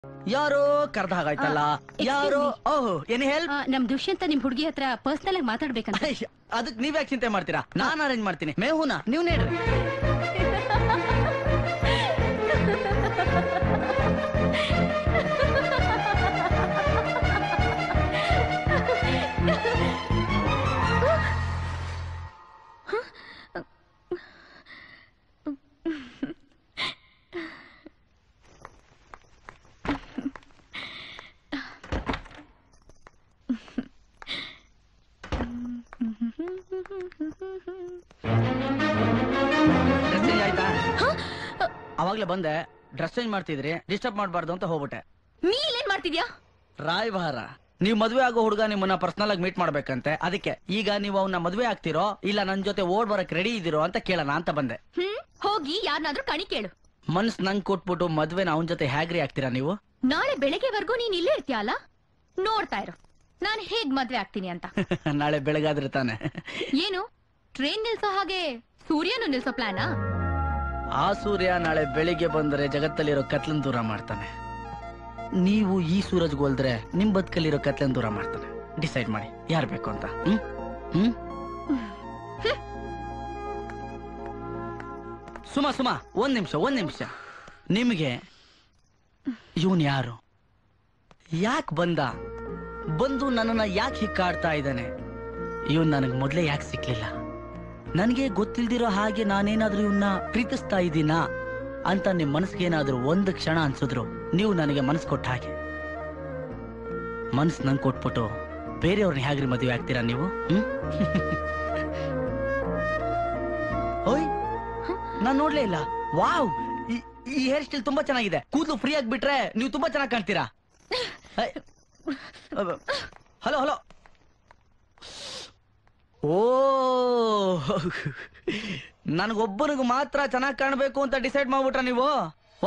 ಯಾರೋ ಕರ್ದ ಹಾಗಾಯ್ತಲ್ಲ excuse ಯಾರೋ me. ಓಹ್ ಏನ್ ಹೆಲ್ಪ್ ಆ, ನಮ್ ದುಷ್ಯಂತ ನಿಮ್ ಹುಡುಗಿ ಹತ್ರ ಪರ್ಸನಲ್ ಆಗಿ ಮಾತಾಡ್ಬೇಕಂತ ಅದಕ್ ನೀವ್ ಯಾಕೆ ಚಿಂತೆ ಮಾಡ್ತೀರಾ ನಾನ್ ಅರೇಂಜ್ ಮಾಡ್ತೀನಿ ಮೇಹುನಾ ನೀವ್ ನೇಡ್ರಿ ಡ್ರೆಸ್ ಚೇಂಜ್ ಆಯ್ತಾ ಅವಾಗ್ಲೇ ಬಂದೆ ಡ್ರೆಸ್ ಚೇಂಜ್ ಮಾಡ್ತಿದ್ರಿ ಡಿಸ್ಟರ್ಬ್ ಮಾಡ್ಬಾರ್ದು ಅಂತ ಹೋಗ್ಬಿಟ್ಟೆ ನೀ ಇಲ್ಲೇನ್ ಮಾಡ್ತಿದ್ಯಾ ರಾಯಭಾರ ನೀವ್ ಮದ್ವೆ ಆಗೋ ಹುಡುಗ ನಿಮ್ಮನ್ನ ಪರ್ಸನಲ್ ಆಗಿ ಮೀಟ್ ಮಾಡ್ಬೇಕಂತೆ ಅದಕ್ಕೆ ಈಗ ನೀವು ಅವನ್ನ ಮದ್ವೆ ಆಗ್ತಿರೋ ಇಲ್ಲ ನನ್ ಜೊತೆ ಓಡ್ ಬರಕ್ ರೆಡಿ ಇದೀರೋ ಅಂತ ಕೇಳೋಣ ಅಂತ ಬಂದೆ ಹ್ಮ್ ಹೋಗಿ ಯಾರನ್ನಾದ್ರೂ ಕಣಿ ಕೇಳು ಮನ್ಸ್ ನಂಗ್ ಕೊಟ್ಬಿಟ್ಟು ಮದ್ವೆನ ಅವನ ಜೊತೆ ಹ್ಯಾಗ್ರಿ ಆಗ್ತೀರಾ ನೀವು ನಾಳೆ ಬೆಳಗ್ಗೆವರೆಗೂ ನೀನ್ ಇಲ್ಲೇ ಇರ್ತೀಯ ಅಲ್ಲ ನೋಡ್ತಾ ಇರು ನಾನ್ ಹೇಗ್ ಮದ್ವೆ ಆಗ್ತೀನಿ ಅಂತ ನಾಳೆ ಬೆಳಗಾದ್ರೆ ತಾನೆ ಏನು ಟ್ರೈನ್ ನಿಲ್ಸೋ ಹಾಗೆ ಸೂರ್ಯನು ನಿಲ್ಸೋ ಪ್ಲಾನಾ ಆ ಸೂರ್ಯ ನಾಳೆ ಬೆಳಿಗ್ಗೆ ಬಂದ್ರೆ ಜಗತ್ತಲ್ಲಿರೋ ಕತ್ಲನ್ ದೂರ ಮಾಡ್ತಾನೆ ನೀವು ಈ ಸೂರಜ್ ಹೋಲ್ದ್ರೆ ನಿಮ್ ಬದುಕಲ್ಲಿರೋ ಕತ್ಲನ್ ದೂರ ಮಾಡ್ತಾನೆ ಡಿಸೈಡ್ ಮಾಡಿ ಯಾರ್ ಬೇಕು ಅಂತ ಹ್ಮ್ ಹ್ಮ್ ಸುಮಾ ಸುಮಾ ಒಂದ್ ನಿಮಿಷ ಒಂದ್ ನಿಮಿಷ ನಿಮ್ಗೆ ಇವನ್ ಯಾರು ಯಾಕೆ ಬಂದ ಬಂದು ನನ್ನನ್ನ ಯಾಕೆ ಹಿಕ್ಕಾಡ್ತಾ ಇದ್ದಾನೆ ಇವನ್ ನನಗ್ ಮೊದ್ಲೇ ಯಾಕೆ ಸಿಕ್ಲಿಲ್ಲ ನನಗೆ ಗೊತ್ತಿಲ್ದಿರೋ ಹಾಗೆ ನಾನೇನಾದ್ರೂ ಇವನ್ನ ಪ್ರೀತಿಸ್ತಾ ಇದ್ದೀನಾ ಅಂತ ನಿಮ್ ಮನಸ್ಸಿಗೆ ಏನಾದ್ರೂ ಒಂದು ಕ್ಷಣ ಅನ್ಸಿದ್ರು ನೀವು ನನಗೆ ಮನಸ್ಸು ಕೊಟ್ಟ ಹಾಗೆ ಮನ್ಸ್ ನಂಗೆ ಕೊಟ್ಬಿಟ್ಟು ಬೇರೆಯವ್ರನ್ನ ಹೇಗ್ರಿ ಮದುವೆ ಆಗ್ತೀರಾ ನೀವು ಹ್ಮ್ ಓಯ್ ನಾನ್ ನೋಡ್ಲೇ ಇಲ್ಲ ವಾವ್ ಈ- ಈ ಹೇರ್ ಸ್ಟೈಲ್ ತುಂಬಾ ಚೆನ್ನಾಗಿದೆ ಕೂದಲು ಫ್ರೀ ಆಗಿ ಬಿಟ್ರೆ ನೀವು ತುಂಬಾ ಚೆನ್ನಾಗಿ ಕಾಣ್ತೀರಾ ಹಲೋ ಹಲೋ ಓ ನನಗೊಬ್ಬನಿಗೆ ಮಾತ್ರ ಚೆನ್ನಾಗಿ ಕಾಣ್ಬೇಕು ಅಂತ ಡಿಸೈಡ್ ಮಾಡ್ಬಿಟ್ರ ನೀವು